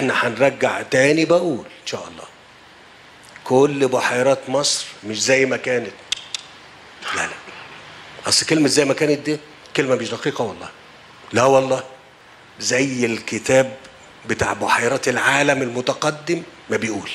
احنا هنرجع تاني بقول ان شاء الله كل بحيرات مصر مش زي ما كانت لا لا اصل كلمه زي ما كانت دي كلمه مش دقيقه والله لا والله زي الكتاب بتاع بحيرات العالم المتقدم ما بيقول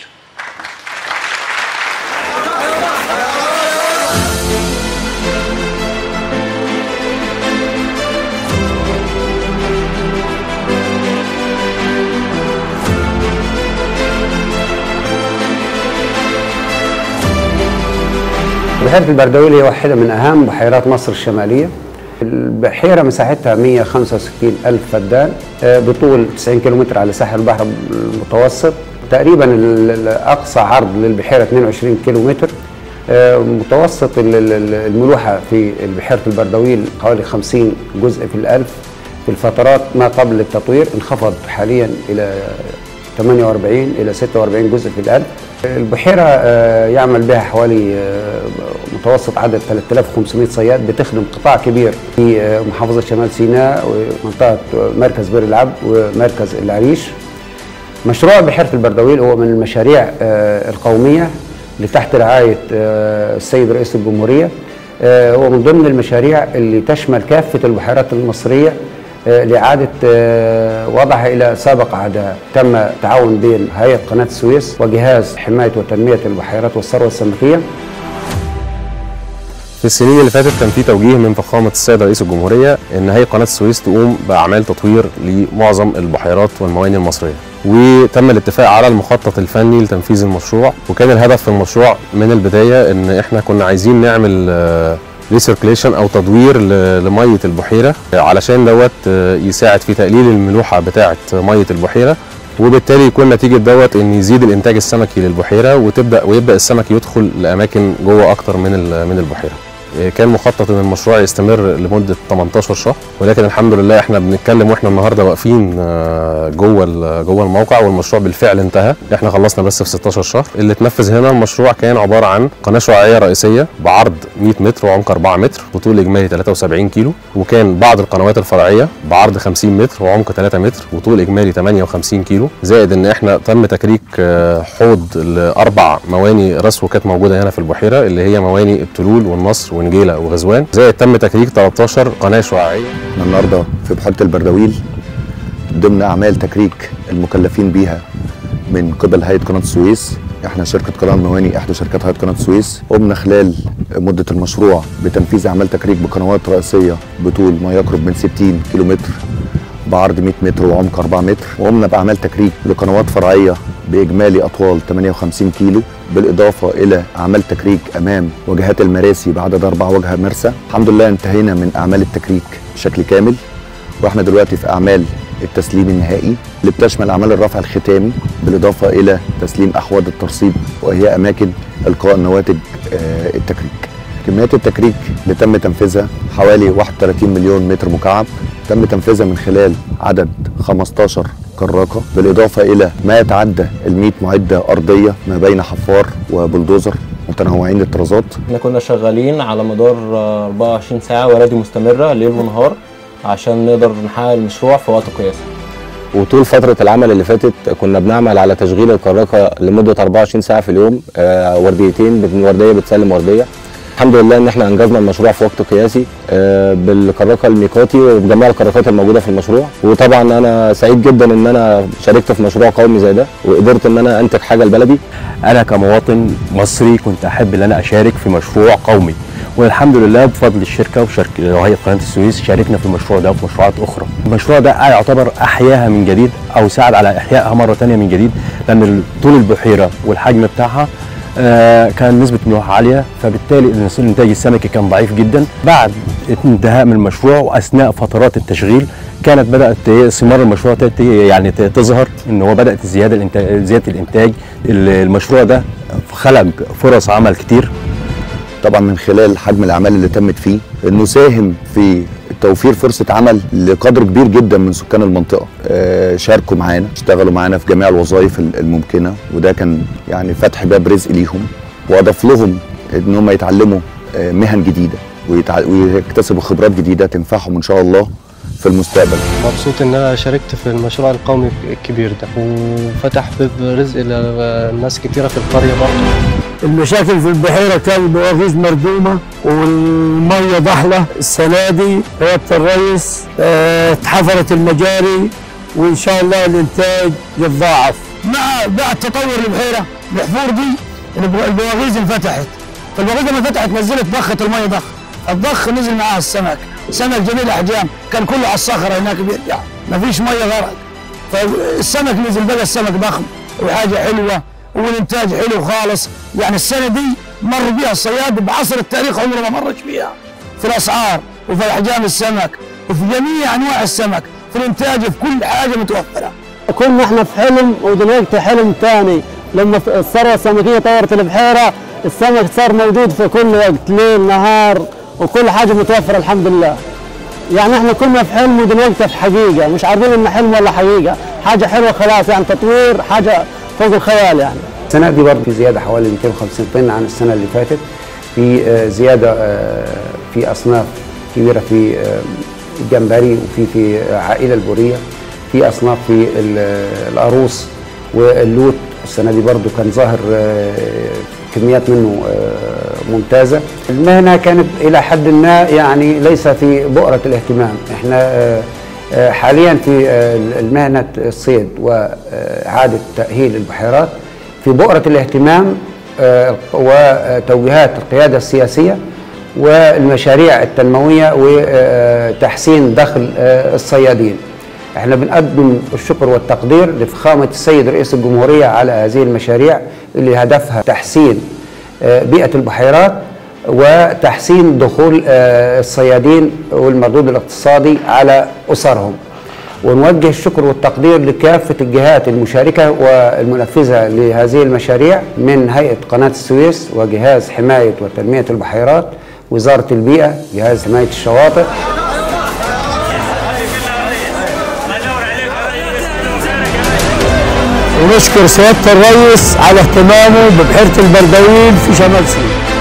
بحيرة البردويل هي واحدة من أهم بحيرات مصر الشمالية البحيرة مساحتها 165 ألف فدان آه، بطول 90 كيلومتر على ساحل البحر المتوسط تقريبا ال- ال- أقصى عرض للبحيرة 22 كيلومتر آه، متوسط ال- ال- ال- الملوحة في بحيرة البردويل حوالي 50 جزء في الألف في الفترات ما قبل التطوير انخفض حاليا إلى 48 إلى 46 جزء في الألف البحيرة آه، يعمل بها حوالي آه، متوسط عدد 3500 صياد بتخدم قطاع كبير في آه، محافظة شمال سيناء ومنطقة مركز بئر العبد ومركز العريش مشروع بحيرة البردويل هو من المشاريع آه، القومية اللي تحت رعاية آه، السيد رئيس الجمهورية آه، هو من ضمن المشاريع اللي تشمل كافة البحيرات المصرية آه، لإعادة آه، وضعها إلى سابق عهدها تم تعاون بين هيئة قناة السويس وجهاز حماية وتنمية البحيرات والثروة السمكية في السنين اللي فاتت كان في توجيه من فخامه السيد رئيس الجمهوريه ان هيئه قناه السويس تقوم باعمال تطوير لمعظم البحيرات والمواني المصريه وتم الاتفاق على المخطط الفني لتنفيذ المشروع وكان الهدف في المشروع من البدايه ان احنا كنا عايزين نعمل ريسيركليشن او تدوير ل- لميه البحيره علشان دوت آه، يساعد في تقليل الملوحه بتاعه ميه البحيره وبالتالي يكون نتيجه دوت ان يزيد الانتاج السمكي للبحيره وتبدا ويبدا السمك يدخل لاماكن جوه اكتر من ال- من البحيره إيه، كان مخطط ان المشروع يستمر لمده 18 شهر ولكن الحمد لله احنا بنتكلم واحنا النهارده واقفين آه، جوه ال- جوه الموقع والمشروع بالفعل انتهى احنا خلصنا بس في 16 شهر اللي اتنفذ هنا المشروع كان عباره عن قناه شعاعيه رئيسيه بعرض 100 متر وعمق 4 متر بطول اجمالي 73 كيلو وكان بعض القنوات الفرعيه بعرض 50 متر وعمق 3 متر وطول اجمالي 58 كيلو زائد ان احنا تم تكريك آه، حوض لاربع مواني رسو كانت موجوده هنا في البحيره اللي هي مواني التلول والنصر ونجيله وغزوان زائد تم تكريك 13 قناه شعاعيه احنا النهارده في بحيره البردويل ضمن اعمال تكريك المكلفين بيها من قبل هيئه قناه السويس احنا شركه قناه المواني احدى شركات هيئه قناه السويس قمنا خلال مده المشروع بتنفيذ اعمال تكريك بقنوات رئيسيه بطول ما يقرب من 60 كيلومتر بعرض 100 متر وعمق 4 متر وقمنا باعمال تكريك لقنوات فرعيه باجمالي اطوال 58 كيلو بالاضافه الى اعمال تكريك امام واجهات المراسي بعدد اربع واجهه مرسى الحمد لله انتهينا من اعمال التكريك بشكل كامل واحنا دلوقتي في اعمال التسليم النهائي اللي بتشمل اعمال الرفع الختامي بالاضافه الى تسليم احواض الترصيد وهي اماكن القاء نواتج آه، التكريك كميات التكريك اللي تم تنفيذها حوالي 31 مليون متر مكعب تم تنفيذها من خلال عدد 15 كراكه بالاضافه الى ما يتعدى ال 100 معده ارضيه ما بين حفار وبلدوزر متنوعين الطرازات احنا كنا شغالين على مدار آه، 24 ساعة ورادي مستمرة ليل ونهار عشان نقدر نحقق المشروع في وقت قياسي وطول فترة العمل اللي فاتت كنا بنعمل على تشغيل الكراكة لمدة 24 ساعة في اليوم آه، ورديتين بت- وردية بتسلم وردية الحمد لله ان احنا انجزنا المشروع في وقت قياسي آه، بالكراكة الميقاتي وبجميع الكراكات الموجودة في المشروع وطبعا انا سعيد جدا ان انا شاركت في مشروع قومي زي ده وقدرت ان انا انتج حاجة لبلدي انا كمواطن مصري كنت احب ان انا اشارك في مشروع قومي والحمد لله بفضل الشركه وشركه وهيئه قناه السويس شاركنا في المشروع ده وفي مشروعات اخرى. المشروع ده يعتبر احياها من جديد او ساعد على احيائها مره ثانيه من جديد لان طول البحيره والحجم بتاعها آه، كان نسبة ملوحة عالية فبالتالي الإنتاج السمكي كان ضعيف جدا بعد انتهاء من المشروع وأثناء فترات التشغيل كانت بدأت ثمار المشروع تت- يعني ت- تظهر إن هو بدأت زيادة الإنتاج زيادة الإنتاج المشروع ده خلق فرص عمل كتير طبعا من خلال حجم الاعمال اللي تمت فيه انه ساهم في توفير فرصه عمل لقدر كبير جدا من سكان المنطقه آه، شاركوا معانا اشتغلوا معانا في جميع الوظائف ال- الممكنه وده كان يعني فتح باب رزق ليهم واضاف لهم ان هم يتعلموا آه، مهن جديده ويتع- ويكتسبوا خبرات جديده تنفعهم ان شاء الله في المستقبل مبسوط ان انا شاركت في المشروع القومي الكبير ده وفتح باب رزق لناس كتيره في القريه برضه المشاكل في البحيره كان بواغيز مردومه والميه ضحله السنه دي رياضه الرئيس اه، اتحفرت المجاري وان شاء الله الانتاج يتضاعف مع بعد تطور البحيره الحفور دي الب- البواغيز انفتحت فالبواغيز لما فتحت نزلت ضخه الميه ضخ الضخ نزل معاها السمك سمك جميل الاحجام كان كله على الصخره هناك بيرجع ما فيش ميه غرق فالسمك نزل بقى السمك ضخم وحاجه حلوه والانتاج حلو خالص يعني السنه دي مر بيها الصياد بعصر التاريخ عمره ما مرش فيها في الاسعار وفي احجام السمك وفي جميع انواع السمك في الانتاج في كل حاجه متوفره كنا احنا في حلم ودلوقتي حلم تاني لما الثروه السمكيه طورت البحيره السمك صار موجود في كل وقت ليل نهار وكل حاجه متوفره الحمد لله يعني احنا كنا في حلم ودلوقتي في حقيقه مش عارفين ان حلم ولا حقيقه حاجه حلوه خلاص يعني تطوير حاجه فوق الخيال يعني السنه دي برضه في زياده حوالي 250 طن عن السنه اللي فاتت في آه، زياده آه، في اصناف كبيره في آه، الجمبري وفي في عائله البوريه في اصناف في ال- القاروص واللوت السنه دي برضه كان ظاهر آه، كميات منه آه، ممتازه المهنه كانت الى حد ما يعني ليس في بؤره الاهتمام احنا آه، آه، حاليا في آه، المهنه الصيد واعاده تاهيل البحيرات في بؤره الاهتمام آه، وتوجيهات القياده السياسيه والمشاريع التنمويه وتحسين دخل آه، الصيادين. احنا بنقدم الشكر والتقدير لفخامه السيد رئيس الجمهوريه على هذه المشاريع اللي هدفها تحسين آه، بيئه البحيرات وتحسين دخول آه، الصيادين والمردود الاقتصادي على اسرهم. ونوجه الشكر والتقدير لكافة الجهات المشاركة والمنفذة لهذه المشاريع من هيئة قناة السويس وجهاز حماية وتنمية البحيرات وزارة البيئة جهاز حماية الشواطئ ونشكر سياده الرئيس على اهتمامه ببحيره البردويل في شمال سيناء